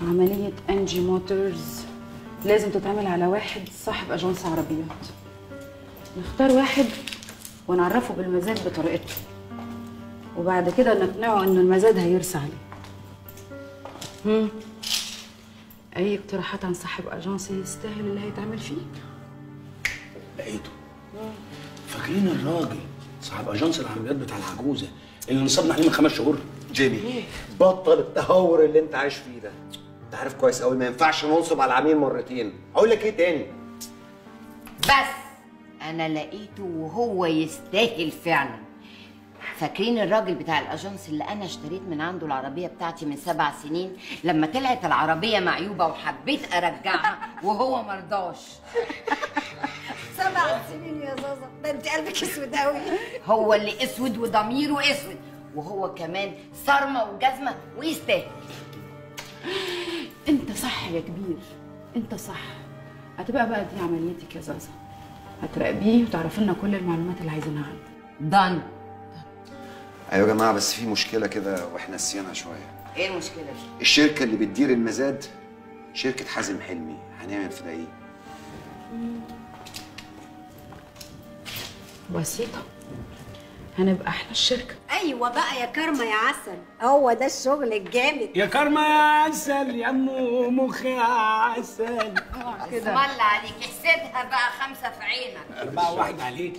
عملية انجي موتورز لازم تتعمل على واحد صاحب اجنس عربيات نختار واحد ونعرفه بالمزاد بطريقته وبعد كده نقنعه ان المزاد هيرسى عليه هم. اي اقتراحات عن صاحب اجنس يستاهل اللي هيتعمل فيه لقيته فاكرين الراجل صاحب اجنس العربيات بتاع العجوزه اللي نصبنا عليه من خمس شهور جيمي بطل التهور اللي انت عايش فيه ده انت عارف كويس قوي ما ينفعش ننصب على العميل مرتين اقول لك ايه تاني بس انا لقيته وهو يستاهل فعلا فاكرين الراجل بتاع الاجنس اللي انا اشتريت من عنده العربيه بتاعتي من سبع سنين لما طلعت العربيه معيوبه وحبيت ارجعها وهو مرضاش سبع سنين يا زازا ده انت قلبك اسود قوي هو اللي اسود وضميره اسود وهو كمان صرمه وجزمه ويستاهل انت صح يا كبير انت صح هتبقى بقى دي عمليتك يا زازا هتراقبيه وتعرفي لنا كل المعلومات اللي عايزينها عنه دان ايوه يا جماعه بس في مشكله كده واحنا نسينا شويه ايه المشكله دي الشركه اللي بتدير المزاد شركه حازم حلمي هنعمل في ده ايه بسيطة هنبقى احنا الشركة ايوه بقى يا كرمه يا عسل هو ده الشغل الجامد يا كرمة يا عسل يا امو مخ يا عسل اسم الله عليك احسبها بقى خمسه في عينك أربعة واحد عليك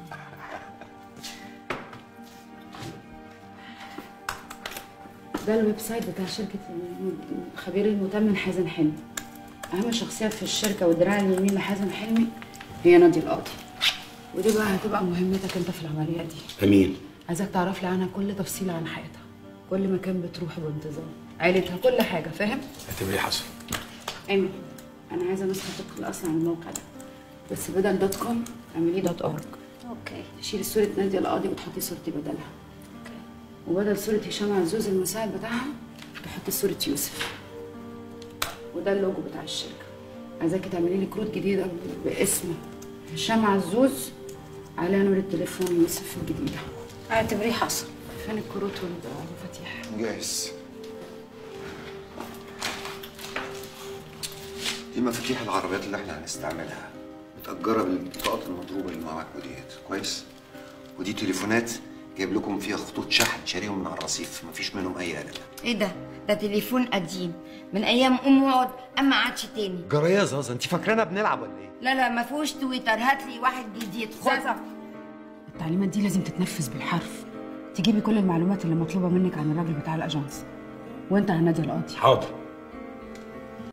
ده الويب سايت بتاع شركة الخبير المتمم حازم حلمي أهم شخصيات في الشركة والدراع اليمين لحازم حلمي هي نادي القاضي ودي بقى هتبقى مهمتك انت في العملية دي امين عايزاك تعرف لي عنها كل تفصيلة عن حياتها كل مكان بتروح بانتظام عيلتها كل حاجة فاهم؟ اعتبريه حصل ايمن انا عايزة نسخة طبق الأصل عن الموقع ده بس بدل دوت كوم اعمليه دوت اورج اوكي تشيلي صورة نادي القاضي وتحطي صورتي بدلها وبدل صورة هشام عزوز المساعد بتاعها تحطي صورة يوسف وده اللوجو بتاع الشركة عايزاكي تعملي لي كروت جديدة باسم هشام عزوز عليها نور التليفون يوسف الجديدة اعتبريه حصل فين الكروت والمفاتيح؟ جاهز دي مفاتيح العربيات اللي احنا هنستعملها متأجرة بالبطاقات المضروبة اللي معاكوا ديت كويس ودي تليفونات جايب لكم فيها خطوط شحن شاريهم من على الرصيف مفيش منهم أي قلق ايه ده ده تليفون قديم من ايام ام وعد اما عادش تاني جرى يا زازا انت فاكرانا بنلعب ولا ايه؟ لا لا ما فيهوش تويتر هات لي واحد جديد خد التعليمات دي لازم تتنفذ بالحرف تجيبي كل المعلومات اللي مطلوبة منك عن الراجل بتاع الأجانس وانت عن نادي القاضي حاضر